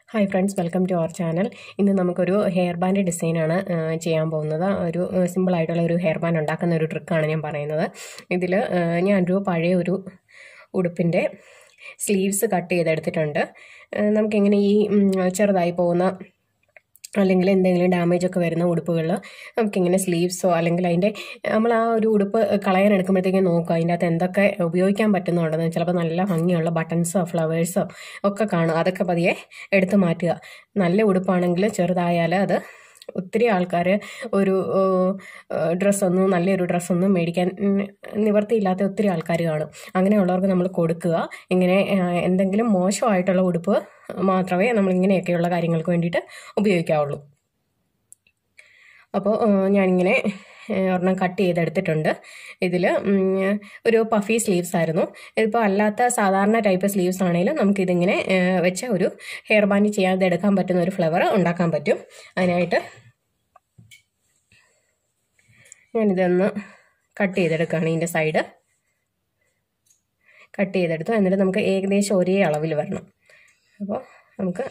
hi friends welcome to our channel ഇന്ന് നമുക്കൊരു hair band ഡിസൈനാണ് ചെയ്യാൻ പോകുന്നത് ഒരു സിമ്പിളായിട്ടുള്ള ഒരു ഹെയർ ബാൻഡ് ഉണ്ടാക്കുന്ന ഒരു ട്രിക്കാണ് ഞാൻ പറയുന്നത് ഇതിൽ ഞാനൊരു പഴയ ഒരു ഉടുപ്പിൻ്റെ സ്ലീവ്സ് കട്ട് ചെയ്തെടുത്തിട്ടുണ്ട് നമുക്കിങ്ങനെ ഈ ചെറുതായി പോകുന്ന അല്ലെങ്കിൽ എന്തെങ്കിലും ഡാമേജ് ഒക്കെ വരുന്ന ഉടുപ്പുകളിൽ നമുക്കിങ്ങനെ സ്ലീവ്സോ അല്ലെങ്കിൽ അതിൻ്റെ നമ്മൾ ആ ഒരു ഉടുപ്പ് കളയാൻ എടുക്കുമ്പോഴത്തേക്കും നോക്കുക അതിൻ്റെ അകത്ത് എന്തൊക്കെ ഉപയോഗിക്കാൻ പറ്റുന്നുണ്ടെന്ന് ചിലപ്പോൾ നല്ല ഭംഗിയുള്ള ബട്ടൺസോ ഫ്ലവേഴ്സോ ഒക്കെ കാണും അതൊക്കെ പതിയെ എടുത്ത് മാറ്റുക നല്ല ഉടുപ്പാണെങ്കിൽ ചെറുതായാൽ അത് ഒത്തിരി ആൾക്കാർ ഒരു ഡ്രസ്സൊന്നും നല്ലൊരു ഡ്രസ്സൊന്നും മേടിക്കാൻ നിവർത്തിയില്ലാത്ത ഒത്തിരി ആൾക്കാർ കാണും അങ്ങനെയുള്ളവർക്ക് നമ്മൾ കൊടുക്കുക ഇങ്ങനെ എന്തെങ്കിലും മോശമായിട്ടുള്ള ഉടുപ്പ് മാത്രമേ നമ്മൾ ഇങ്ങനെയൊക്കെയുള്ള കാര്യങ്ങൾക്ക് വേണ്ടിയിട്ട് ഉപയോഗിക്കാവുള്ളൂ അപ്പോൾ ഞാനിങ്ങനെ ഒരെണ്ണം കട്ട് ചെയ്തെടുത്തിട്ടുണ്ട് ഇതിൽ ഒരു പഫി സ്ലീവ്സ് ആയിരുന്നു ഇതിപ്പോൾ അല്ലാത്ത സാധാരണ ടൈപ്പ് സ്ലീവ്സ് ആണെങ്കിലും നമുക്കിതിങ്ങനെ വെച്ച ഒരു ഹെയർ ബാൻഡ് ചെയ്യാതെ എടുക്കാൻ പറ്റുന്ന ഒരു ഫ്ലവർ ഉണ്ടാക്കാൻ പറ്റും അതിനായിട്ട് ഞാനിതൊന്ന് കട്ട് ചെയ്തെടുക്കുകയാണ് ഇതിൻ്റെ സൈഡ് കട്ട് ചെയ്തെടുത്തു എന്നിട്ട് നമുക്ക് ഏകദേശം ഒരേ അളവിൽ വരണം അപ്പോൾ നമുക്ക്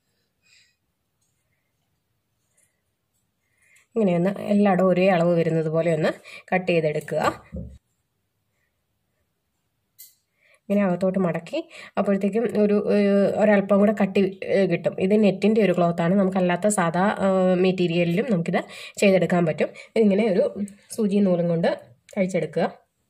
ഇങ്ങനെയൊന്ന് എല്ലായിടവും ഒരേ അളവ് വരുന്നത് പോലെ ഒന്ന് കട്ട് ചെയ്തെടുക്കുക ഇങ്ങനെ അകത്തോട്ട് മടക്കി അപ്പോഴത്തേക്കും ഒരു ഒരല്പം കൂടെ കട്ടി കിട്ടും ഇത് നെറ്റിൻ്റെ ഒരു ക്ലോത്താണ് നമുക്കല്ലാത്ത സാധാ മെറ്റീരിയലിലും നമുക്കിത് ചെയ്തെടുക്കാൻ പറ്റും ഇതിങ്ങനെ ഒരു സൂചി നൂലും കൊണ്ട് കഴിച്ചെടുക്കുക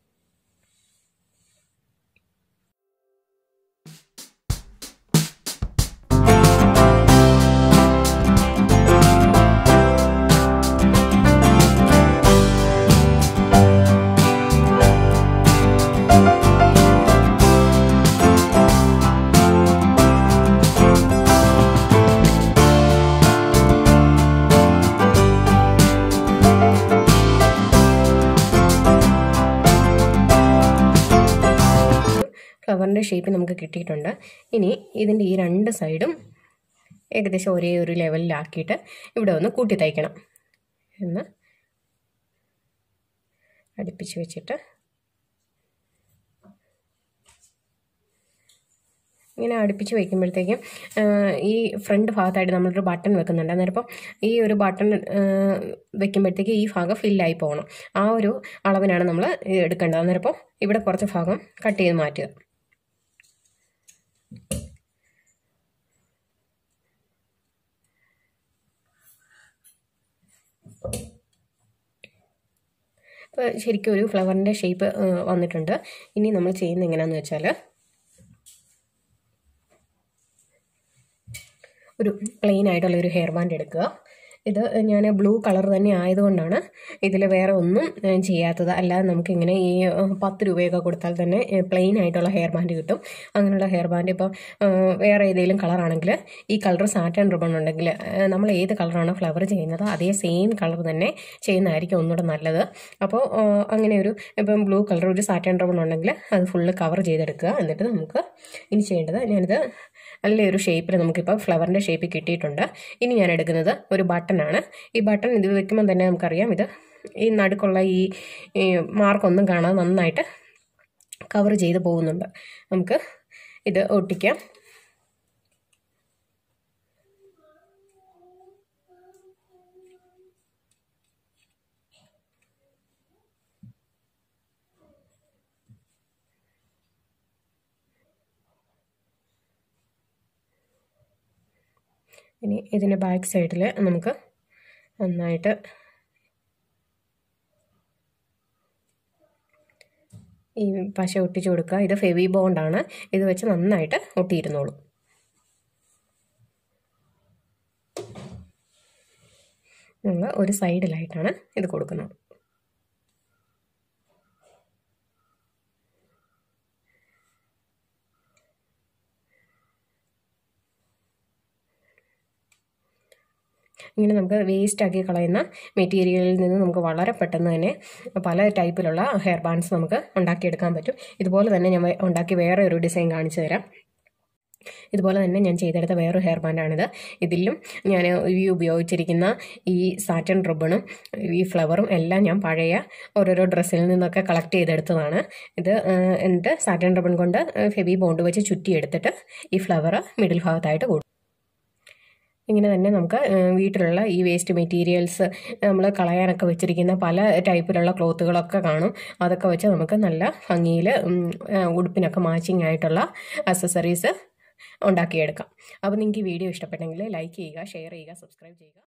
ഫ്ലവറിൻ്റെ ഷേപ്പ് നമുക്ക് കിട്ടിയിട്ടുണ്ട് ഇനി ഇതിൻ്റെ ഈ രണ്ട് സൈഡും ഏകദേശം ഒരേ ഒരു ലെവലിലാക്കിയിട്ട് ഇവിടെ ഒന്ന് കൂട്ടി തയ്ക്കണം എന്ന് അടുപ്പിച്ച് വെച്ചിട്ട് ഇങ്ങനെ അടുപ്പിച്ച് വയ്ക്കുമ്പോഴത്തേക്കും ഈ ഫ്രണ്ട് ഭാഗത്തായിട്ട് നമ്മളൊരു ബട്ടൺ വെക്കുന്നുണ്ട് അന്നേരം ഈ ഒരു ബട്ടൺ വെക്കുമ്പോഴത്തേക്ക് ഈ ഭാഗം ഫില്ലായി പോകണം ആ ഒരു അളവിനാണ് നമ്മൾ എടുക്കേണ്ടത് അന്നേരം ഇവിടെ കുറച്ച് ഭാഗം കട്ട് ചെയ്ത് മാറ്റുക ഇപ്പോൾ ശരിക്കും ഒരു ഫ്ലവറിൻ്റെ ഷേപ്പ് വന്നിട്ടുണ്ട് ഇനി നമ്മൾ ചെയ്യുന്നത് എങ്ങനെയാണെന്ന് വെച്ചാൽ ഒരു പ്ലെയിൻ ആയിട്ടുള്ള ഒരു ഹെയർ ബാൻഡ് എടുക്കുക ഇത് ഞാൻ ബ്ലൂ കളർ തന്നെ ആയതുകൊണ്ടാണ് ഇതിൽ വേറെ ഒന്നും ചെയ്യാത്തത് അല്ലാതെ നമുക്കിങ്ങനെ ഈ പത്ത് രൂപയൊക്കെ കൊടുത്താൽ തന്നെ പ്ലെയിൻ ആയിട്ടുള്ള ഹെയർ ബാൻഡ് കിട്ടും അങ്ങനെയുള്ള ഹെയർ ബാൻഡ് ഇപ്പോൾ വേറെ ഏതെങ്കിലും കളറാണെങ്കിൽ ഈ കളർ സാറ്റൻ റിബൺ ഉണ്ടെങ്കിൽ നമ്മൾ ഏത് കളറാണോ ഫ്ലവർ ചെയ്യുന്നത് അതേ സെയിം കളർ തന്നെ ചെയ്യുന്നതായിരിക്കും ഒന്നുകൂടെ നല്ലത് അപ്പോൾ അങ്ങനെ ഒരു ഇപ്പം ബ്ലൂ കളർ ഒരു സാറ്റൻ റിബൺ ഉണ്ടെങ്കിൽ അത് ഫുള്ള് കവർ ചെയ്തെടുക്കുക എന്നിട്ട് നമുക്ക് ഇനി ചെയ്യേണ്ടത് ഞാനിത് നല്ലൊരു ഷേപ്പിൽ നമുക്കിപ്പോൾ ഫ്ലവറിൻ്റെ ഷേപ്പ് കിട്ടിയിട്ടുണ്ട് ഇനി ഞാൻ എടുക്കുന്നത് ഒരു ബട്ടണാണ് ഈ ബട്ടൺ ഇത് വെക്കുമ്പോൾ തന്നെ നമുക്കറിയാം ഇത് ഈ നടുക്കുള്ള ഈ മാർക്കൊന്നും കാണാതെ നന്നായിട്ട് കവർ ചെയ്ത് പോകുന്നുണ്ട് നമുക്ക് ഇത് ഒട്ടിക്കാം ഇനി ഇതിൻ്റെ ബാക്ക് സൈഡിൽ നമുക്ക് നന്നായിട്ട് ഈ പശ ഒട്ടിച്ചു കൊടുക്കുക ഇത് ഫെവി ബോണ്ടാണ് ഇത് വെച്ച് നന്നായിട്ട് ഒട്ടിയിരുന്നോളൂ നമ്മൾ ഒരു സൈഡിലായിട്ടാണ് ഇത് കൊടുക്കുന്നത് ഇങ്ങനെ നമുക്ക് വേസ്റ്റ് ആക്കി കളയുന്ന മെറ്റീരിയലിൽ നിന്ന് നമുക്ക് വളരെ പെട്ടെന്ന് തന്നെ പല ടൈപ്പിലുള്ള ഹെയർ ബാൻഡ്സ് നമുക്ക് ഉണ്ടാക്കിയെടുക്കാൻ പറ്റും ഇതുപോലെ തന്നെ ഞാൻ ഉണ്ടാക്കി വേറെ ഒരു ഡിസൈൻ കാണിച്ചു തരാം ഇതുപോലെ തന്നെ ഞാൻ ചെയ്തെടുത്ത വേറൊരു ഹെയർ ബാൻഡാണിത് ഇതിലും ഞാൻ ഈ ഉപയോഗിച്ചിരിക്കുന്ന ഈ സാറ്റൻ റിബണും ഈ ഫ്ലവറും എല്ലാം ഞാൻ പഴയ ഓരോരോ ഡ്രസ്സിൽ നിന്നൊക്കെ കളക്ട് ചെയ്തെടുത്തതാണ് ഇത് എന്നിട്ട് സാറ്റൻ റിബൺ കൊണ്ട് ഫെബി ബോണ്ട് വെച്ച് ചുറ്റി എടുത്തിട്ട് ഈ ഫ്ലവർ മിഡിൽ ഭാഗത്തായിട്ട് കൊടുക്കും ഇങ്ങനെ തന്നെ നമുക്ക് ഏഹ്, വീട്ടിലുള്ള ഈ വേസ്റ്റ് മെറ്റീരിയൽസ് നമ്മൾ കളയാനൊക്കെ വെച്ചിരിക്കുന്ന പല ടൈപ്പിലുള്ള ക്ലോത്തുകളൊക്കെ കാണും അതൊക്കെ വെച്ച് നമുക്ക് നല്ല ഭംഗിയിൽ ഉടുപ്പിനൊക്കെ മാച്ചിങ് ആയിട്ടുള്ള അക്സസറീസ് ഉണ്ടാക്കിയെടുക്കാം അപ്പോൾ നിങ്ങൾക്ക് ഈ വീഡിയോ ഇഷ്ടപ്പെട്ടെങ്കിൽ ലൈക്ക് ചെയ്യുക ഷെയർ ചെയ്യുക സബ്സ്ക്രൈബ് ചെയ്യുക